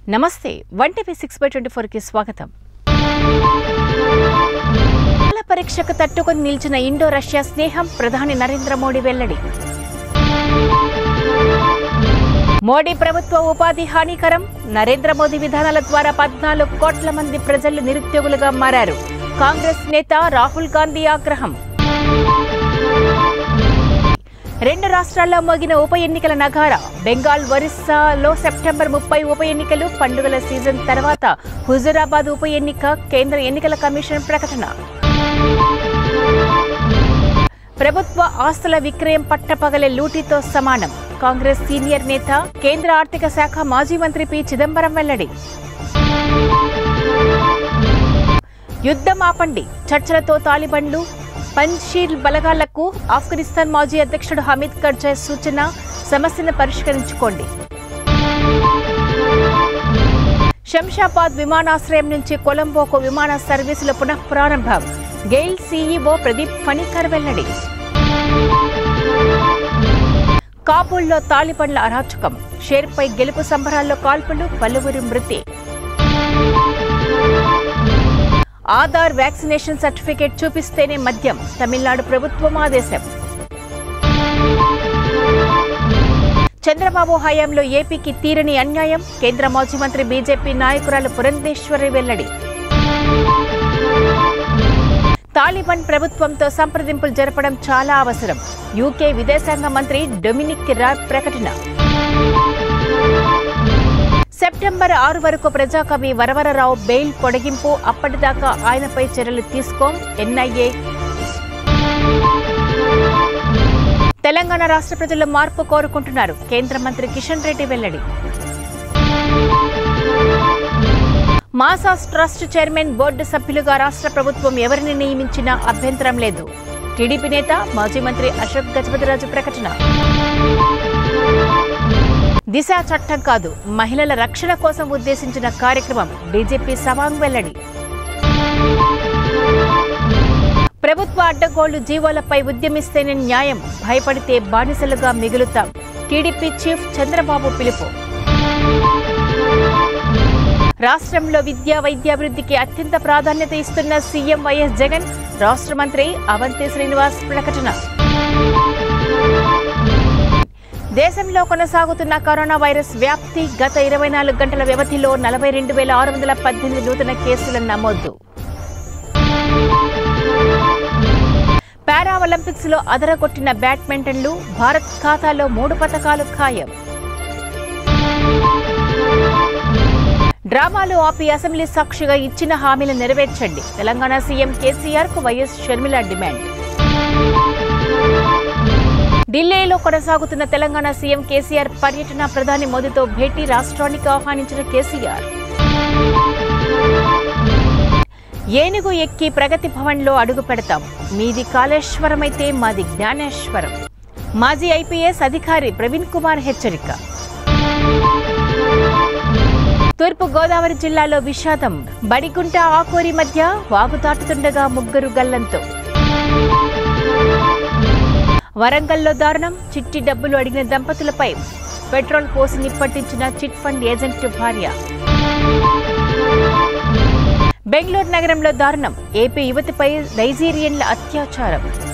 నమస్తే one TV six by twenty ఫోర్కి స్వాగతం కాల పరీక్షకు తట్టుకొని నిలిచిన ఇండో రష్యా స్నేహం ప్రధాని నరేంద్ర మోడీ వెల్లడి మోడీ ప్రభుత్వ ఉపాధి హానికరం నరేంద్ర మోదీ విధానాల ద్వారా పద్నాలుగు కోట్ల మంది ప్రజలు నిరుద్యోగులుగా మారారు కాంగ్రెస్ నేత రాహుల్ గాంధీ ఆగ్రహం రెండు రాష్ట్రాల్లో మోగిన ఉప ఎన్నికల నగార బెంగాల్ ఒరిస్సాలో సెప్టెంబర్ ముప్పై ఉప ఎన్నికలు పండుగల సీజన్ తర్వాత హుజురాబాద్ ఉప ఎన్నిక కేంద్ర ఎన్నికల కమిషన్ ప్రకటన ప్రభుత్వ ఆస్తుల విక్రయం పట్టపగలే లూటీతో సమానం కాంగ్రెస్ సీనియర్ నేత కేంద్ర ఆర్థిక శాఖ మాజీ మంత్రి పి చిదంబరం వెల్లడి యుద్ధం ఆపండి చర్చలతో తాలిబన్లు పంజీర్ బలగాలకు ఆఫ్ఘనిస్తాన్ మాజీ అధ్యక్షుడు హమీద్ కర్జాయ్ సూచన సమస్యను పరిష్కరించుకోండి శంషాబాద్ విమానాశ్రయం నుంచి కొలంబోకు విమాన సర్వీసుల పునః ప్రారంభం గెయిల్ సీఈఓ ప్రదీప్ ఫణికర్ వెల్లడి కాబూల్లో తాలిబన్ల అరాచకం షేర్పై గెలుపు సంబరాల్లో కాల్పులు పలువురు మృతి ఆధార్ వ్యాక్సినేషన్ సర్టిఫికేట్ చూపిస్తేనే మద్యం తమిళనాడు ప్రభుత్వం ఆదేశం చంద్రబాబు హయాంలో ఏపీకి తీరని అన్యాయం కేంద్ర మాజీ మంత్రి బీజేపీ నాయకురాలు పురంధేశ్వరి వెల్లడి తాలిబాన్ ప్రభుత్వంతో సంప్రదింపులు జరపడం చాలా అవసరం యూకే విదేశాంగ మంత్రి డొమినిక్ రాబ్ ప్రకటన సెప్టెంబర్ ఆరు వరకు ప్రజాకవి వరవరరావు బెయిల్ పొడిగింపు అప్పటిదాకా ఆయనపై చర్యలు తీసుకోం ఎన్ఐఏ తెలంగాణ రాష్ట్ర ప్రజలు మార్పు కోరుకుంటున్నారు కేంద్ర మంత్రి కిషన్ రెడ్డి వెల్లడి మాసాస్ ట్రస్ట్ చైర్మన్ బోర్డు సభ్యులుగా రాష్ట్ర ప్రభుత్వం ఎవరిని నియమించినా అభ్యంతరం లేదు టీడీపీ నేత మాజీ మంత్రి అశోక్ గజపతిరాజు ప్రకటన దిశ చట్టం కాదు మహిళల రక్షణ కోసం ఉద్దేశించిన కార్యక్రమం బీజేపీ సవాంగ్ వెల్లడి ప్రభుత్వ అడ్డగోళ్లు జీవోలపై ఉద్యమిస్తేనే న్యాయం భయపడితే బానిసలుగా మిగులుతాం టీడీపీ చీఫ్ చంద్రబాబు పిలుపు రాష్ట్రంలో విద్యా వైద్యాభివృద్ధికి అత్యంత ప్రాధాన్యత ఇస్తున్న సీఎం వైఎస్ జగన్ రాష్ట్ర మంత్రి అవంతి శ్రీనివాస్ ప్రకటన దేశంలో కొనసాగుతున్న కరోనా వైరస్ వ్యాప్తి గత ఇరవై నాలుగు గంటల వ్యవధిలో నలభై రెండు వేల ఆరు వందల పద్దెనిమిది నూతన కేసుల నమోదు పారా ఒలింపిక్స్ లో అదరగొట్టిన బ్యాడ్మింటన్లు భారత్ ఖాతాలో మూడు పథకాలు ఖాయం డ్రామాలు ఆపి అసెంబ్లీ సాక్షిగా ఇచ్చిన హామీలు నెరవేర్చండి తెలంగాణ సీఎం కేసీఆర్ కు వైఎస్ షర్మిల డిమాండ్ ఢిల్లీలో కొనసాగుతున్న తెలంగాణ సీఎం కేసీఆర్ పర్యటన ప్రధాని మోదీతో భేటీ రాష్ట్రానికి ఆహ్వానించిన కేసీఆర్ ఏనుగు ఎక్కి ప్రగతి భవన్లో అడుగు పెడతాం మీది కాళేశ్వరం అయితే మాది జ్ఞానేశ్వరం మాజీ ఐపీఎస్ అధికారి ప్రవీణ్ కుమార్ హెచ్చరిక తూర్పు గోదావరి జిల్లాలో విషాదం బడిగుంట ఆకూరి మధ్య వాగు దాటుతుండగా ముగ్గురు గల్లంతో వరంగల్లో దారుణం చిట్టి డబ్బులు అడిగిన దంపతులపై పెట్రోల్ పోసి నిప్పట్టించిన చిట్ ఫండ్ ఏజెంట్ భార్య బెంగళూరు నగరంలో దారుణం ఏపీ యువతిపై నైజీరియన్ల అత్యాచారం